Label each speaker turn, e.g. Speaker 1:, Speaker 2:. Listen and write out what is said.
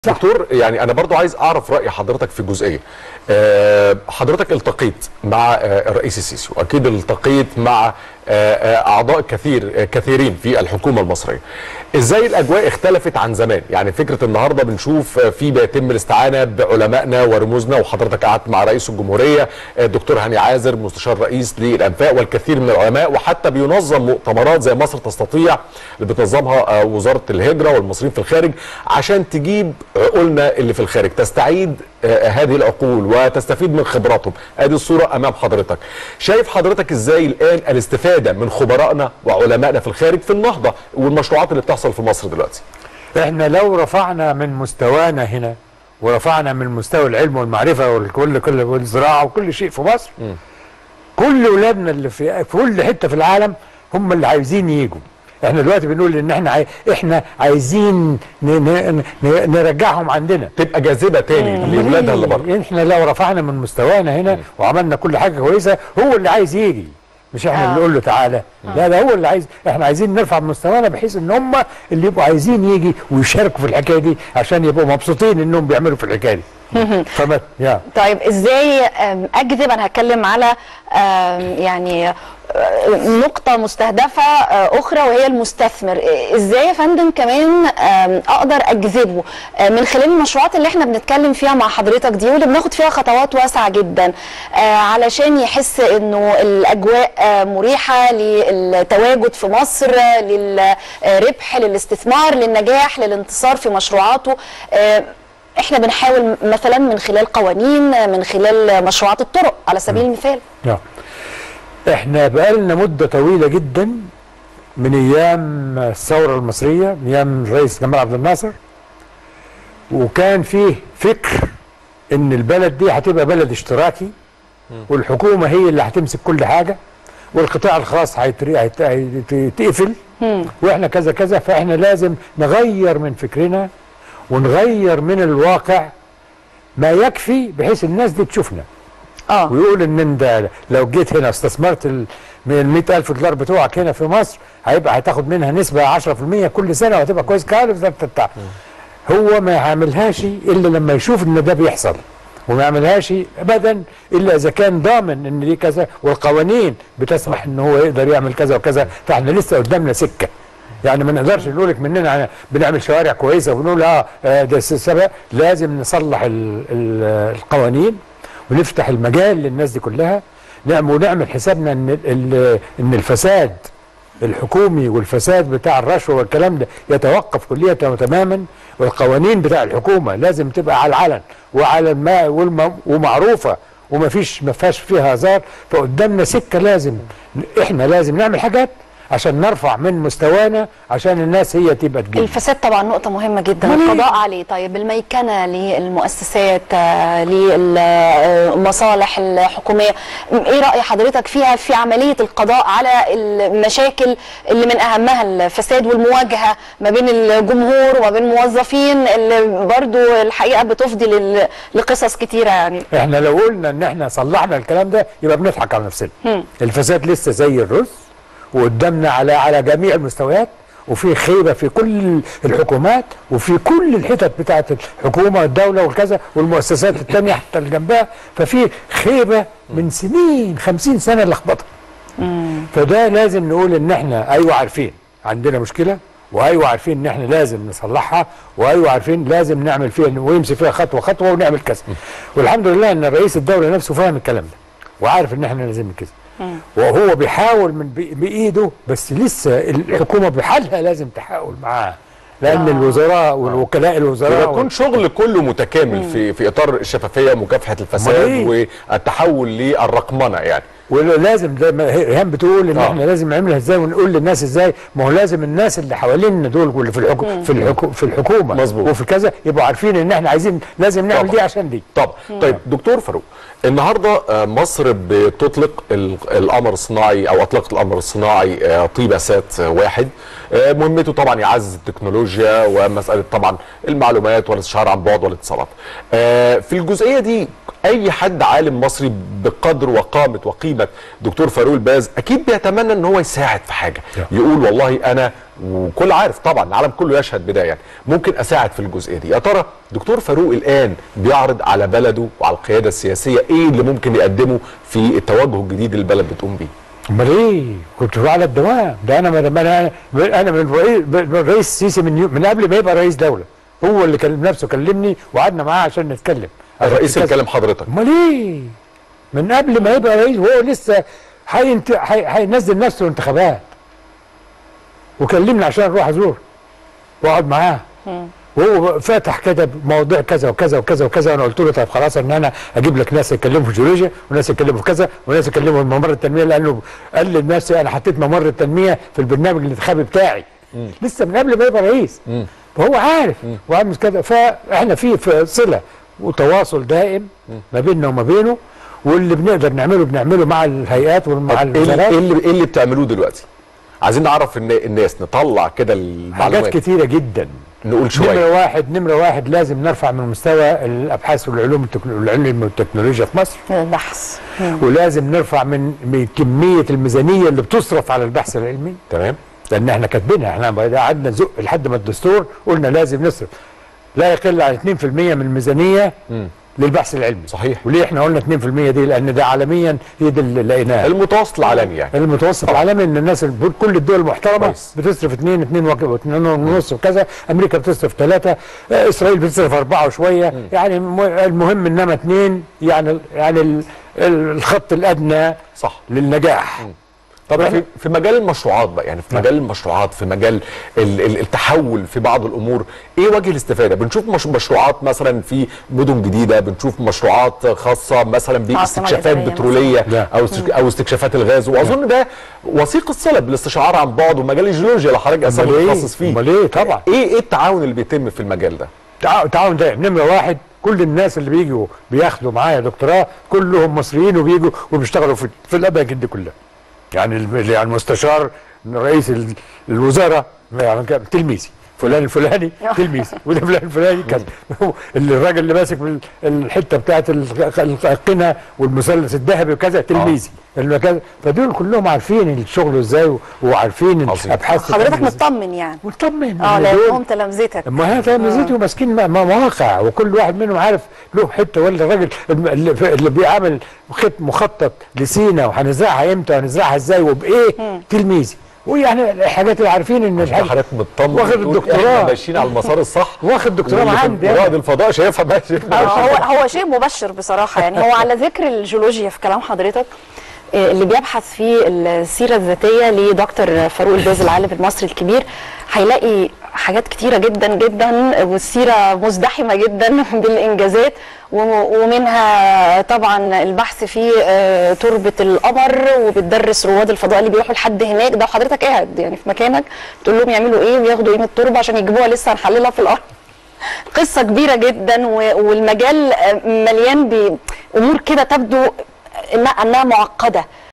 Speaker 1: دكتور يعني انا برضو عايز اعرف راي حضرتك في جزئيه أه حضرتك التقيت مع أه الرئيس السيسي واكيد التقيت مع أه اعضاء كثير كثيرين في الحكومه المصريه ازاي الاجواء اختلفت عن زمان يعني فكره النهارده بنشوف في بيتم الاستعانه بعلمائنا ورموزنا وحضرتك قعدت مع رئيس الجمهوريه الدكتور هاني عازر مستشار رئيس للانفاق والكثير من العلماء وحتى بينظم مؤتمرات زي مصر تستطيع اللي بتنظمها وزاره الهجره والمصريين في الخارج عشان تجيب عقولنا اللي في الخارج تستعيد هذه العقول وتستفيد من خبراتهم ادي الصوره امام حضرتك شايف حضرتك ازاي الان الاستفاده من خبرائنا وعلمائنا في الخارج في النهضه والمشروعات اللي بتحصل في مصر دلوقتي
Speaker 2: احنا لو رفعنا من مستوانا هنا ورفعنا من مستوى العلم والمعرفه والكل كل والزراعه وكل شيء في مصر م. كل اولادنا اللي في في كل حته في العالم هم اللي عايزين يجوا احنا دلوقتي بنقول ان احنا عاي... احنا عايزين ن... ن... ن... نرجعهم عندنا
Speaker 1: تبقى جاذبه تاني لاولادها اللي بره
Speaker 2: احنا لو رفعنا من مستوانا هنا مم. وعملنا كل حاجه كويسه هو اللي عايز يجي مش احنا آه. اللي نقول له تعالى آه. لا ده هو اللي عايز احنا عايزين نرفع من مستوانا بحيث ان هم اللي يبقوا عايزين يجي ويشاركوا في الحكايه دي عشان يبقوا مبسوطين انهم بيعملوا في الحكايه دي
Speaker 3: فما يا طيب ازاي اجذب انا هتكلم على يعني نقطة مستهدفة أخرى وهي المستثمر إزاي يا فندم كمان أقدر أجذبه من خلال المشروعات اللي احنا بنتكلم فيها مع حضرتك دي واللي بناخد فيها خطوات واسعة جدا علشان يحس إنه الأجواء مريحة للتواجد في مصر للربح للاستثمار للنجاح للانتصار في مشروعاته احنا بنحاول مثلا من خلال قوانين من خلال مشروعات الطرق على سبيل المثال
Speaker 2: نعم احنا بقالنا مده طويله جدا من ايام الثوره المصريه من ايام الرئيس جمال عبد الناصر وكان فيه فكر ان البلد دي هتبقى بلد اشتراكي والحكومه هي اللي هتمسك كل حاجه والقطاع الخاص هيتقفل واحنا كذا كذا فاحنا لازم نغير من فكرنا ونغير من الواقع ما يكفي بحيث الناس دي تشوفنا اه ويقول ان انت لو جيت هنا استثمرت من ال 100000 دولار بتوعك هنا في مصر هيبقى هتاخد منها نسبه 10% كل سنه وهتبقى كويس خالص بتاع هو ما يعملهاش الا لما يشوف ان ده بيحصل وما يعملهاش ابدا الا اذا كان ضامن ان دي كذا والقوانين بتسمح ان هو يقدر يعمل كذا وكذا فاحنا لسه قدامنا سكه يعني ما نقدرش نقول لك مننا بنعمل شوارع كويسه ونقول اه ده السبب لازم نصلح ال ال القوانين ونفتح المجال للناس دي كلها نعمل ونعمل حسابنا ان ان الفساد الحكومي والفساد بتاع الرشوه والكلام ده يتوقف كليا تماما والقوانين بتاع الحكومه لازم تبقى على العلن وعلى الماء ومعروفه وما فيش ما فيهاش فيها هزار فقدامنا سكه لازم احنا لازم نعمل حاجات عشان نرفع من مستوانا عشان الناس هي تبقى تجيب
Speaker 3: الفساد طبعا نقطة مهمة جدا القضاء عليه طيب الميكنة للمؤسسات للمصالح الحكومية ايه رأي حضرتك فيها في عملية القضاء على المشاكل اللي من اهمها الفساد والمواجهة ما بين الجمهور وما بين الموظفين اللي برضو الحقيقة بتفضي لقصص كتيرة يعني
Speaker 2: احنا لو قلنا ان احنا صلحنا الكلام ده يبقى بنضحك على نفسنا الفساد لسه زي الرز وقدامنا على على جميع المستويات وفي خيبه في كل الحكومات وفي كل الحتت بتاعت الحكومه والدوله والكذا والمؤسسات الثانيه حتى اللي جنبها ففي خيبه من سنين 50 سنه لخبطه فده لازم نقول ان احنا ايوه عارفين عندنا مشكله وايوه عارفين ان احنا لازم نصلحها وايوه عارفين لازم نعمل فيها ويمشي فيها خطوه خطوه ونعمل كذا والحمد لله ان رئيس الدوله نفسه فاهم الكلام ده وعارف ان احنا لازم كذا وهو بيحاول من بايده بس لسه الحكومه بحالها لازم تحاول معاه لان آه. الوزراء والوكلاء الوزراء
Speaker 1: يكون شغل كله متكامل مم. في في اطار الشفافيه ومكافحه الفساد والتحول للرقمنه يعني
Speaker 2: ولازم زي ما ريهام بتقول ان آه. احنا لازم نعملها ازاي ونقول للناس ازاي ما هو لازم الناس اللي حوالينا دول واللي في الحكو في الحكو في الحكومه
Speaker 1: مظبوط
Speaker 2: وفي كذا يبقوا عارفين ان احنا عايزين لازم نعمل طبعا. دي عشان دي
Speaker 1: طب طيب دكتور فاروق النهارده مصر بتطلق القمر الصناعي او اطلقت القمر الصناعي طيبه سات واحد آه، مهمته طبعا يعزز التكنولوجيا ومساله طبعا المعلومات والاستشعار عن بعد والاتصالات آه، في الجزئيه دي اي حد عالم مصري بقدر وقامه وقيمه دكتور فاروق الباز اكيد بيتمنى ان هو يساعد في حاجه يقول والله انا وكل عارف طبعا العالم كله يشهد بده يعني ممكن اساعد في الجزئيه دي يا ترى دكتور فاروق الان بيعرض على بلده وعلى القياده السياسيه ايه اللي ممكن يقدمه في التوجه الجديد اللي البلد بتقوم بيه
Speaker 2: امال ايه؟ كنت بروح على الدوام ده انا من انا انا من رئيس من الرئيس السيسي من يو- من قبل ما يبقى رئيس دوله هو اللي كلم نفسه كلمني وقعدنا معاه عشان نتكلم
Speaker 1: الرئيس
Speaker 2: عشان
Speaker 1: اللي كلم حضرتك
Speaker 2: امال ايه؟ من قبل ما يبقى رئيس وهو لسه هينت- هي- هينزل نفسه انتخابات وكلمني عشان اروح ازور واقعد معاه وهو فاتح كده مواضيع كذا وكذا وكذا وكذا وانا قلت له طيب خلاص ان انا اجيب لك ناس يتكلموا في جيولوجيا وناس يتكلموا في كذا وناس يتكلموا في ممر التنميه لانه قال لنفسي انا حطيت ممر التنميه في البرنامج الانتخابي بتاعي لسه من قبل ما يبقى رئيس فهو عارف وعامل كده فاحنا في في صله وتواصل دائم ما بيننا وما بينه واللي بنقدر نعمله بنعمله مع الهيئات ومع
Speaker 1: طب ايه اللي,
Speaker 2: الوزارات
Speaker 1: إيه اللي ايه اللي بتعملوه دلوقتي عايزين نعرف ان الناس نطلع كده
Speaker 2: حاجات
Speaker 1: المعلومات
Speaker 2: كتيره جدا
Speaker 1: نقول شويه
Speaker 2: نمرة واحد نمرة واحد لازم نرفع من مستوى الأبحاث والعلوم التكنو- العلم والتكنولوجيا في مصر
Speaker 3: البحث
Speaker 2: ولازم نرفع من من كمية الميزانية اللي بتصرف على البحث العلمي
Speaker 1: تمام
Speaker 2: لأن احنا كاتبينها احنا قعدنا نزق لحد ما الدستور قلنا لازم نصرف لا يقل عن 2% من الميزانية للبحث العلمي
Speaker 1: صحيح.
Speaker 2: وليه احنا قلنا 2% دي لأن ده عالميا هي دي اللي لقيناها
Speaker 1: المتوسط العالمي يعني
Speaker 2: المتوسط العالمي ان الناس ال- كل الدول المحترمه
Speaker 1: كويس.
Speaker 2: بتصرف 2 2 و2 ونص وكذا امريكا بتصرف 3 اسرائيل بتصرف 4 وشويه يعني الم- المهم انما 2 يعني يعني ال- ال- الخط الادنى
Speaker 1: صح
Speaker 2: للنجاح
Speaker 1: طب في, في مجال المشروعات بقى يعني في مجال المشروعات في مجال ال- ال- التحول في بعض الامور ايه وجه الاستفاده بنشوف مش مشروعات مثلا في مدن جديده بنشوف مشروعات خاصه مثلا باستكشافات
Speaker 3: الإدارية
Speaker 2: لا.
Speaker 1: بتروليه او استك- او استكشافات الغاز واظن ده وثيق الصله بالاستشعار عن بعد ومجال الجيولوجيا اللي حضرتك اصلا
Speaker 2: امال ايه
Speaker 1: متخصص فيه
Speaker 2: امال ايه طبعا
Speaker 1: ايه ايه التعاون اللي بيتم في المجال ده
Speaker 2: تع- تعاون دائم نمره واحد كل الناس اللي بيجوا بياخدوا معايا دكتوراه كلهم مصريين وبيجوا وبيشتغلوا في, في الاماكن دي كلها يعني الم- يعني المستشار رئيس ال- الوزاره يعني كان تلميذي فلان الفلاني تلميذي وده فلان الفلاني كذا اللي الراجل اللي ماسك من الحته بتاعت ال- القنا والمثلث الذهبي وكذا تلميذي اللي كذا فدول كلهم عارفين الشغل ازاي و- وعارفين
Speaker 1: عظيم.
Speaker 2: الابحاث
Speaker 3: حضرتك
Speaker 2: بتعمل إزاي.
Speaker 3: مطمن يعني
Speaker 2: مطمن
Speaker 3: اه
Speaker 2: إن
Speaker 3: لانهم
Speaker 2: دول-
Speaker 3: تلامذتك
Speaker 2: ما هي تلامذتي وماسكين م- مواقع وكل واحد منهم عارف له حته ولا الراجل الم- اللي, في- اللي بيعمل خط مخطط لسينا وهنزرعها امتى وهنزرعها ازاي وبايه تلميذي ويعني الحاجات اللي عارفين ان
Speaker 1: عشان
Speaker 2: الحاجة
Speaker 1: حضرتك مطمن
Speaker 2: واخد
Speaker 1: وتقول
Speaker 2: الدكتوراه.
Speaker 1: احنا ماشيين على المسار الصح
Speaker 2: واخد دكتوراه
Speaker 1: واللي في
Speaker 2: عندي
Speaker 1: رائد
Speaker 2: أنا.
Speaker 1: الفضاء شايفها ماشي
Speaker 3: آه، هو هو شيء مبشر بصراحه يعني هو على ذكر الجيولوجيا في كلام حضرتك آه، اللي بيبحث في السيره الذاتيه لدكتور فاروق الباز العالم المصري الكبير هيلاقي حاجات كتيره جدا جدا والسيره مزدحمه جدا بالانجازات و- ومنها طبعا البحث في آه، تربه القمر وبتدرس رواد الفضاء اللي بيروحوا لحد هناك ده وحضرتك قاعد يعني في مكانك بتقول لهم يعملوا ايه وياخدوا ايه من التربه عشان يجيبوها لسه هنحللها في الارض قصه كبيره جدا و- والمجال مليان بامور كده تبدو إنها- انها معقده